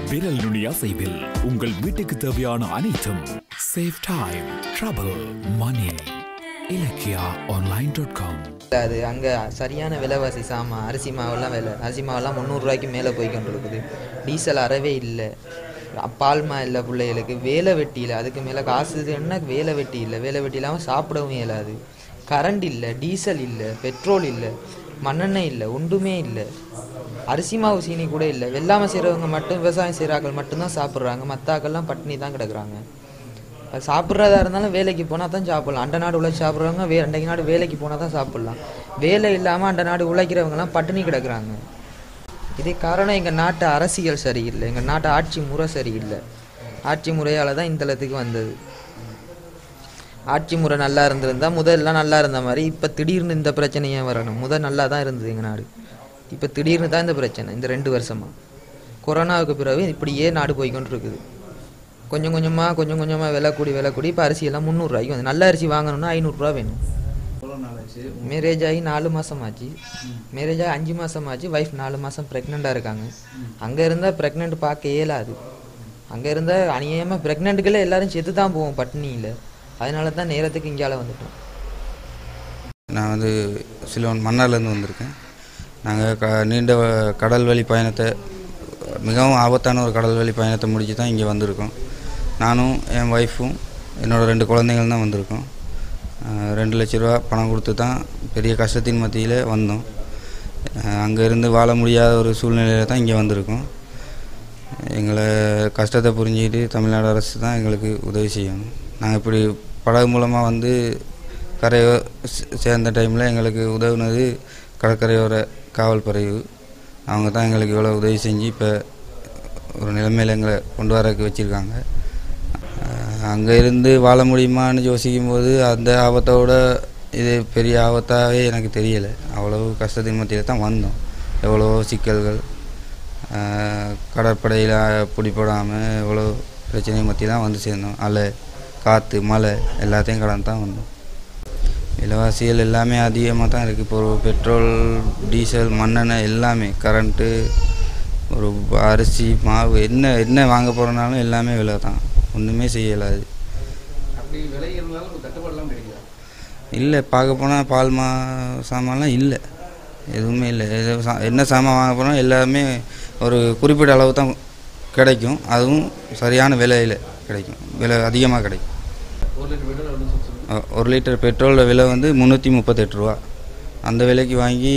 விரல் நுனி அசைவில் உங்கள் வீட்டுக்கு தேவையான அனைத்தும் save time trouble money Ilakkiya online dot com அது அங்கே சரியான விலைவாசி சாமான் அரிசி மாவெல்லாம் விலை அரிசி மாவெல்லாம் முந்நூறுரூவாய்க்கு மேலே போய் கொண்டு இருக்குது டீசல் அறவே இல்லை பால்மா இல்லை பிள்ளைகளுக்கு வேலை வெட்டி இல்லை அதுக்கு மேலே காசு என்ன வேலை வெட்டி இல்லை வேலை வெட்டி இல்லாமல் சாப்பிடவும் இயலாது கரண்ட் இல்லை டீசல் இல்லை பெட்ரோல் இல்லை மண்ணெண்ணெய் இல்லை ஒன்றுமே இல்லை அரிசி மாவு சீனி கூட இல்லை வெள்ளாமை செய்கிறவங்க மட்டும் விவசாயம் செய்கிறாக்கள் மட்டும்தான் சாப்பிட்றாங்க மற்றாக்கள்லாம் பட்டினி தான் கிடக்குறாங்க அது சாப்பிட்றதா இருந்தாலும் வேலைக்கு போனால் தான் சாப்பிட்லாம் அண்ட நாடு உழைச்சி சாப்பிட்றவங்க வே அண்டைக்கு நாடு வேலைக்கு போனால் தான் சாப்பிட்லாம் வேலை இல்லாமல் அண்ட நாடு உழைக்கிறவங்கலாம் பட்டினி கிடக்குறாங்க இதே காரணம் எங்கள் நாட்டு அரசியல் சரியில்லை எங்கள் நாட்டு ஆட்சி முறை சரியில்லை ஆட்சி முறையால் தான் இந்த இடத்துக்கு வந்தது ஆட்சி முறை நல்லா இருந்திருந்தா முதல்லாம் நல்லா இருந்த மாதிரி இப்போ திடீர்னு இந்த பிரச்சனையே வரணும் முதல் நல்லா தான் இருந்தது எங்கள் நாடு இப்போ திடீர்னு தான் இந்த பிரச்சனை இந்த ரெண்டு வருஷமாக கொரோனாவுக்கு பிறகு இப்படியே நாடு போய்க்கொண்டு இருக்குது கொஞ்சம் கொஞ்சமாக கொஞ்சம் கொஞ்சமாக விலை கூடி விலை கூடி இப்போ அரிசி எல்லாம் முந்நூறுரூவாய்க்கு வந்து நல்ல அரிசி வாங்கணும்னா ஐநூறுரூவா வேணும் மேரேஜ் ஆகி நாலு மாதம் ஆச்சு மேரேஜ் ஆகி அஞ்சு மாதம் ஆச்சு ஒய்ஃப் நாலு மாதம் ப்ரெக்னெண்ட்டாக இருக்காங்க அங்கே இருந்தால் ப்ரெக்னென்ட் பார்க்க இயலாது அங்கே இருந்தால் அநியாயமாக ப்ரெக்னென்ட்டுகளே எல்லாரும் செத்து தான் போவோம் பட்டினியில் அதனால தான் நேரத்துக்கு இங்கால வந்துட்டோம் நான் வந்து சிலோன் மன்னார்லேருந்து வந்திருக்கேன் நாங்கள் க நீண்ட வ- கடல் வழி பயணத்தை மிகவும் ஆபத்தான ஒரு கடல் வழி பயணத்தை முடிச்சு தான் இங்கே வந்திருக்கோம் நானும் என் ஒய்ஃபும் என்னோட ரெண்டு குழந்தைகள் தான் வந்திருக்கோம் அஹ் ரெண்டு லட்ச ரூபா பணம் கொடுத்து தான் பெரிய கஷ்டத்தின் மத்தியில் வந்தோம் அங்கே இருந்து வாழ முடியாத ஒரு சூழ்நிலையில் தான் இங்கே வந்திருக்கோம் எங்களை கஷ்டத்தை புரிஞ்சுக்கிட்டு தமிழ்நாடு அரசு தான் எங்களுக்கு உதவி செய்யணும் நாங்கள் இப்படி படகு மூலமாக வந்து கரையோ சே- சேர்ந்த டைமில் எங்களுக்கு உதவுனது கடற்கரையோர காவல் பிரிவு அவங்க தான் எங்களுக்கு இவ்வளோ உதவி செஞ்சு இப்போ ஒரு நிலைமையில் எங்களை கொண்டு வரக்கு வச்சுருக்காங்க அங்கே இருந்து வாழ முடியுமான்னு யோசிக்கும் போது அந்த ஆபத்தோட இது பெரிய ஆபத்தாகவே எனக்கு தெரியலை அவ்வளோ கஷ்டத்தின் மத்தியில் தான் வந்தோம் எவ்வளோ சிக்கல்கள் ஆஹ் கடற்படையில் பிடிப்படாமல் எவ்வளோ பிரச்சனை மத்தி தான் வந்து சேர்ந்தோம் அலை காற்று மழை எல்லாத்தையும் கடந்து தான் வந்தோம் விலைவாசிகள் எல்லாமே அதிகமாக தான் இருக்குது இப்போ ஒரு பெட்ரோல் டீசல் மண்ணெண்ணெய் எல்லாமே கரண்ட்டு ஒரு அரிசி மாவு என்ன என்ன வாங்க போகிறனாலும் எல்லாமே விலை தான் ஒன்றுமே செய்யலாது அப்படி விலை இருந்தாலும் ஒரு தட்டுப்பாடுலாம் கிடைக்குதா இல்லை பார்க்க போனால் பால் மா சாமான்லாம் இல்லை எதுவுமே இல்லை எது சா- என்ன சாமான் வாங்க போனால் எல்லாமே ஒரு குறிப்பிட்ட அளவு தான் கிடைக்கும் அதுவும் சரியான விலையில் கிடைக்கும் விலை அதிகமாக கிடைக்கும் ஒரு லிட்டர் பெட்ரோல் எவ்வளோ சொல்லுங்கள் அ- ஒரு லிட்டர் பெட்ரோலோட விலை வந்து முந்நூற்றி முப்பத்தெட்டு ரூபா அந்த விலைக்கு வாங்கி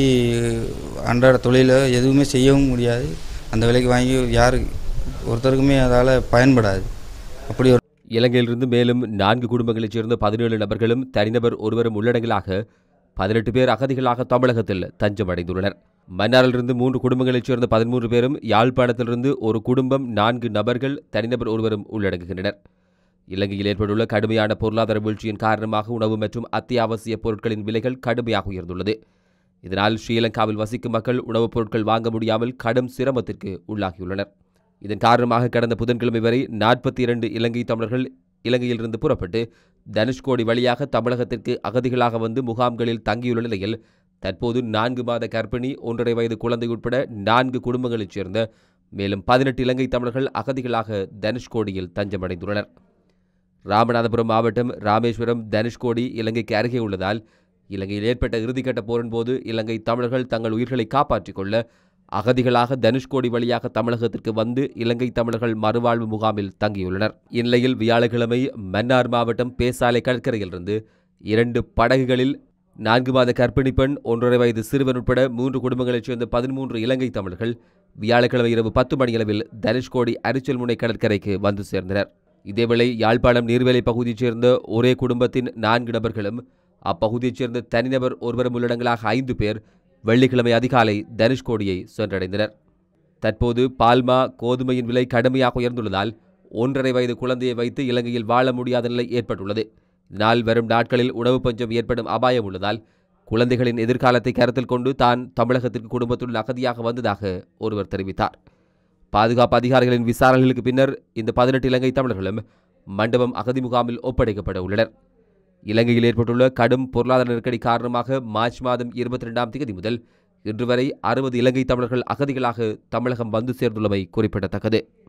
அன்றாட தொழிலை எதுவுமே செய்யவும் முடியாது அந்த விலைக்கு வாங்கி யாரு ஒருத்தருக்குமே அதால் பயன்படாது அப்படி ஒரு இலங்கையிலிருந்து மேலும் நான்கு குடும்பங்களைச் சேர்ந்த பதினேழு நபர்களும் தனிநபர் ஒருவரும் உள்ளடங்கலாக பதினெட்டு பேர் அகதிகளாக தமிழகத்தில் தஞ்சம் அடைந்துள்ளனர் மன்னாரிலிருந்து மூன்று குடும்பங்களைச் சேர்ந்த பதிமூன்று பேரும் யாழ்ப்பாணத்திலிருந்து ஒரு குடும்பம் நான்கு நபர்கள் தனிநபர் ஒருவரும் உள்ளடங்குகின்றனர் இலங்கையில் ஏற்பட்டுள்ள கடுமையான பொருளாதார வீழ்ச்சியின் காரணமாக உணவு மற்றும் அத்தியாவசிய பொருட்களின் விலைகள் கடுமையாக உயர்ந்துள்ளது இதனால் ஸ்ரீலங்காவில் வசிக்கும் மக்கள் உணவுப் பொருட்கள் வாங்க முடியாமல் கடும் சிரமத்திற்கு உள்ளாகியுள்ளனர் இதன் காரணமாக கடந்த புதன்கிழமை வரை நாற்பத்தி இரண்டு இலங்கை தமிழர்கள் இலங்கையிலிருந்து புறப்பட்டு தனுஷ்கோடி வழியாக தமிழகத்திற்கு அகதிகளாக வந்து முகாம்களில் தங்கியுள்ள நிலையில் தற்போது நான்கு மாத கர்ப்பிணி ஒன்றரை வயது குழந்தை உட்பட நான்கு குடும்பங்களைச் சேர்ந்த மேலும் பதினெட்டு இலங்கை தமிழர்கள் அகதிகளாக தனுஷ்கோடியில் தஞ்சமடைந்துள்ளனர் ராமநாதபுரம் மாவட்டம் ராமேஸ்வரம் தனுஷ்கோடி இலங்கைக்கு அருகே உள்ளதால் இலங்கையில் ஏற்பட்ட இறுதிக்கட்ட போரின் போது இலங்கை தமிழர்கள் தங்கள் உயிர்களை காப்பாற்றிக் கொள்ள அகதிகளாக தனுஷ்கோடி வழியாக தமிழகத்திற்கு வந்து இலங்கை தமிழர்கள் மறுவாழ்வு முகாமில் தங்கியுள்ளனர் இந்நிலையில் வியாழக்கிழமை மன்னார் மாவட்டம் பேசாலை கடற்கரையிலிருந்து இரண்டு படகுகளில் நான்கு மாத கர்ப்பிணி பெண் ஒன்றரை வயது சிறுவன் உட்பட மூன்று குடும்பங்களைச் சேர்ந்த பதிமூன்று இலங்கை தமிழர்கள் வியாழக்கிழமை இரவு பத்து மணியளவில் தனுஷ்கோடி அரிச்சல்முனை கடற்கரைக்கு வந்து சேர்ந்தனர் இதேவேளை யாழ்ப்பாணம் நீர்வேலை பகுதியைச் சேர்ந்த ஒரே குடும்பத்தின் நான்கு நபர்களும் அப்பகுதியைச் சேர்ந்த தனிநபர் ஒருவரும் உள்ளடங்கலாக ஐந்து பேர் வெள்ளிக்கிழமை அதிகாலை தனுஷ்கோடியை சென்றடைந்தனர் தற்போது பால்மா கோதுமையின் விலை கடுமையாக உயர்ந்துள்ளதால் ஒன்றரை வயது குழந்தையை வைத்து இலங்கையில் வாழ முடியாத நிலை ஏற்பட்டுள்ளது இதனால் வரும் நாட்களில் உணவு பஞ்சம் ஏற்படும் அபாயம் உள்ளதால் குழந்தைகளின் எதிர்காலத்தை கருத்தில் கொண்டு தான் தமிழகத்திற்கு குடும்பத்துடன் அகதியாக வந்ததாக ஒருவர் தெரிவித்தார் பாதுகாப்பு அதிகாரிகளின் விசாரணைகளுக்கு பின்னர் இந்த பதினெட்டு இலங்கை தமிழர்களும் மண்டபம் அகதி முகாமில் ஒப்படைக்கப்பட உள்ளனர் இலங்கையில் ஏற்பட்டுள்ள கடும் பொருளாதார நெருக்கடி காரணமாக மார்ச் மாதம் இருபத்தி ரெண்டாம் தேதி முதல் இன்று வரை அறுபது இலங்கை தமிழர்கள் அகதிகளாக தமிழகம் வந்து சேர்ந்துள்ளமை குறிப்பிடத்தக்கது